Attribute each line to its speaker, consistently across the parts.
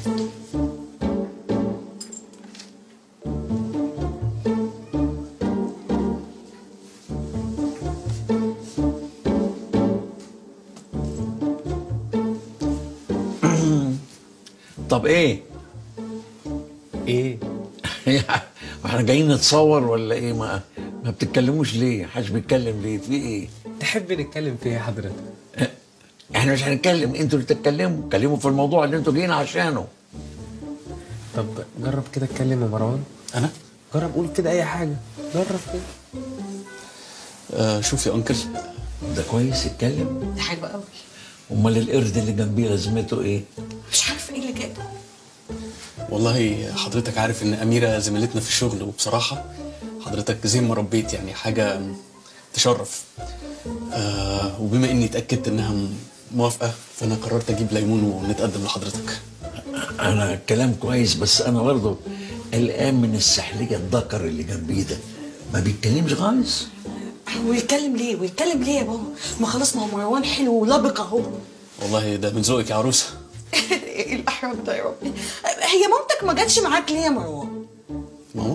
Speaker 1: طب ايه
Speaker 2: ايه
Speaker 1: احنا جايين نتصور ولا ايه ما ما بتتكلموش ليه محدش بيتكلم ليه في ايه
Speaker 2: تحب نتكلم في ايه حضرتك
Speaker 1: احنا مش هنتكلم انتوا اللي تتكلموا اتكلموا في الموضوع اللي انتوا جايين عشانه
Speaker 2: طب جرب كده اتكلم يا مروان
Speaker 3: انا
Speaker 2: جرب قول كده اي حاجه جرب كده
Speaker 3: آه شوف يا انكل
Speaker 1: ده كويس اتكلم
Speaker 4: ده حلو قوي
Speaker 1: امال القرد اللي جنبيه لازمته ايه
Speaker 4: مش عارفه ايه اللي جاي
Speaker 3: والله حضرتك عارف ان اميره زميلتنا في الشغل وبصراحه حضرتك زي ما ربيت يعني حاجه تشرف آه وبما اني اتاكدت انها م- موافقه فانا قررت اجيب ليمون ونتقدم لحضرتك
Speaker 1: انا كلام كويس بس انا برضه قلقان من السحليه الذكر اللي جنبيه ده ما بيتكلمش خالص
Speaker 4: ويتكلم ليه ويتكلم ليه يا بابا ما خلاص ما هو مروان حلو ولبق اهو
Speaker 3: والله ده من ذوقك يا عروسه
Speaker 4: ايه الاحراج ده يا ربي هي مامتك ما جاتش معاك ليه يا مروان
Speaker 3: ماما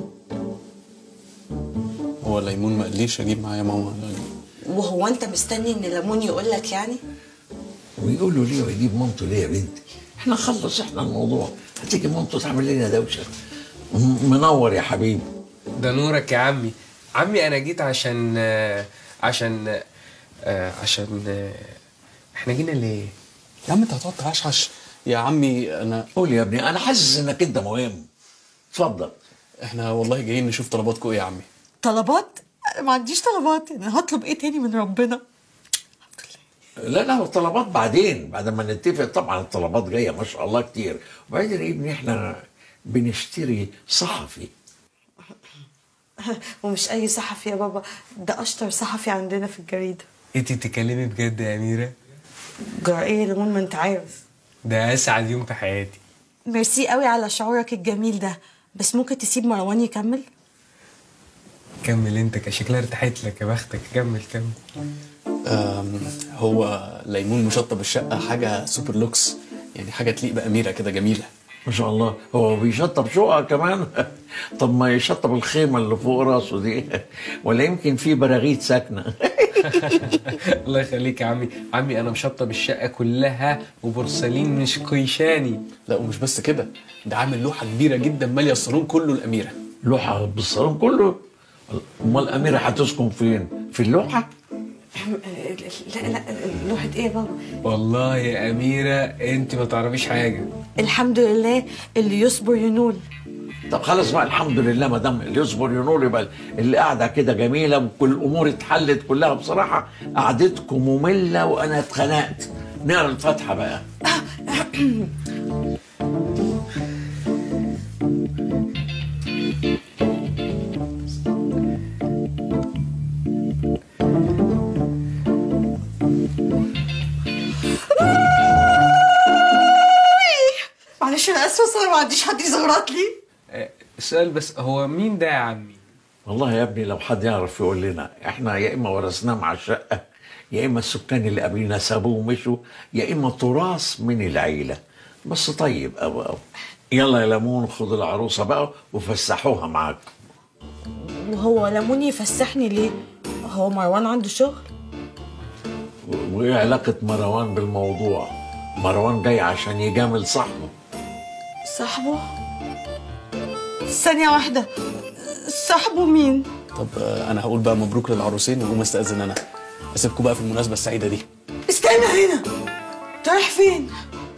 Speaker 3: هو ليمون ما قاليش اجيب معايا ماما
Speaker 4: وهو انت مستني ان ليمون يقول لك يعني
Speaker 1: ويقول له ليه ويجيب مامته ليه يا بنتي احنا نخلص احنا الموضوع هتيجي مامته تعمل لنا دوشه م- منور يا حبيبي
Speaker 2: ده نورك يا عمي عمي انا جيت عشان آه، عشان آه، عشان آه، احنا جينا ليه
Speaker 3: يا عم انت هتقعد تعشعش يا عمي انا
Speaker 1: قول يا ابني انا حاسس انك انت مهم اتفضل
Speaker 3: احنا والله جايين نشوف طلباتكم ايه يا عمي
Speaker 4: طلبات أنا ما عنديش طلبات يعني هطلب ايه تاني من ربنا
Speaker 1: لا لا الطلبات بعدين بعد ما نتفق طبعا الطلبات جايه ما شاء الله كتير وبعدين يا ابني احنا بنشتري صحفي
Speaker 4: ومش اي صحفي يا بابا ده اشطر صحفي عندنا في الجريده
Speaker 2: انت بتتكلمي بجد يا اميره
Speaker 4: جرائيه ليمون ما انت عارف
Speaker 2: ده اسعد يوم في حياتي
Speaker 4: ميرسي قوي على شعورك الجميل ده بس ممكن تسيب مروان يكمل
Speaker 2: كمل انت شكلها ارتحت لك يا بختك كمل كمل
Speaker 3: آم، هو ليمون مشطب الشقه حاجه سوبر لوكس يعني حاجه تليق باميره كده جميله
Speaker 1: ما شاء الله هو بيشطب شقق كمان طب ما يشطب الخيمه اللي فوق راسه دي ولا يمكن في براغيث ساكنه
Speaker 2: الله يخليك يا عمي عمي انا مشطب الشقه كلها وبورسلين مش قيشاني
Speaker 3: لا ومش بس كده ده عامل لوحه كبيره جدا ماليه الصالون كله الاميره
Speaker 1: لوحه بالصالون كله امال الاميره هتسكن فين في اللوحه
Speaker 4: لا لا لوحه ايه يا بابا
Speaker 2: والله يا اميره انت ما تعرفيش حاجه
Speaker 4: الحمد لله اللي يصبر ينول
Speaker 1: طب خلاص بقى الحمد لله ما دام اللي يصبر ينور يبقى اللي قاعده كده جميله وكل الامور اتحلت كلها بصراحه قعدتكم ممله وانا اتخنقت نقرا الفاتحه بقى
Speaker 4: معلش انا اسفه أصل انا ما عنديش حد يزغرط لي
Speaker 2: آه، السؤال بس هو مين ده يا عمي
Speaker 1: والله يا ابني لو حد يعرف يقول لنا احنا يا اما ورثناه مع الشقه يا اما السكان اللي قبلنا سابوه ومشوا يا اما تراث من العيله بس طيب أو أو يلا يا ليمون خد العروسه بقى وفسحوها معاك
Speaker 4: وهو ليمون يفسحني ليه هو مروان عنده شغل
Speaker 1: و- وايه علاقه مروان بالموضوع مروان جاي عشان يجامل صاحبه
Speaker 4: صاحبه ثانيه واحده صاحبه مين
Speaker 3: طب آه، انا هقول بقى مبروك للعروسين واقوم استاذن انا اسيبكم بقى في المناسبه السعيده دي
Speaker 4: استنى هنا انت رايح فين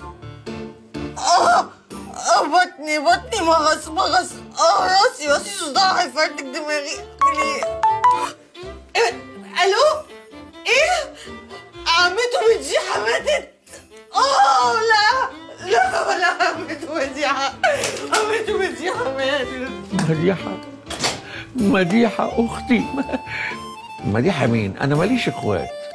Speaker 4: اه اه بطني بطني مغص مغص اه راسي راسي صداع هيفرتك دماغي ليه إيه؟ الو ايه عمته مديحه ماتت اه لا لا ولا عمته مديحه عمته مديحه ماتت
Speaker 1: مديحه مديحه اختي مديحه مين انا ماليش اخوات